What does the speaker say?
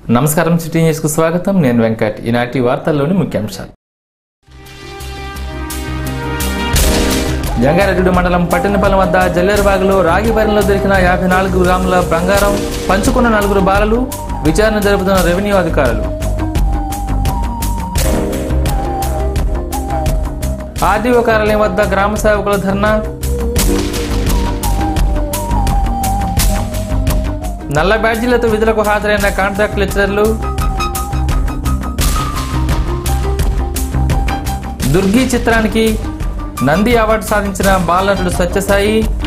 నమస్కారం సిటీ న్యూస్కు స్వాగతం నేను వెంకట్ ఈనాటి వార్తల్లోని ముఖ్యాంశాలు జంగారెడ్డి మండలం పట్టినపల్లి వద్ద జల్లేరుబాగులో రాగి బరిలో దొరికిన యాభై నాలుగు గ్రాముల బంగారం పంచుకున్న నలుగురు బాలలు విచారణ జరుపుతున్న రెవెన్యూ అధికారులు ఆర్డీఓ కార్యాలయం వద్ద గ్రామ సేవకుల ధర్నా నల్ల బ్యాడ్జీలతో విధులకు హాజరైన కాంట్రాక్ట్ లెక్చరర్లు దుర్గి చిత్రానికి నంది అవార్డు సాధించిన బాలనటుడు సత్యసాయి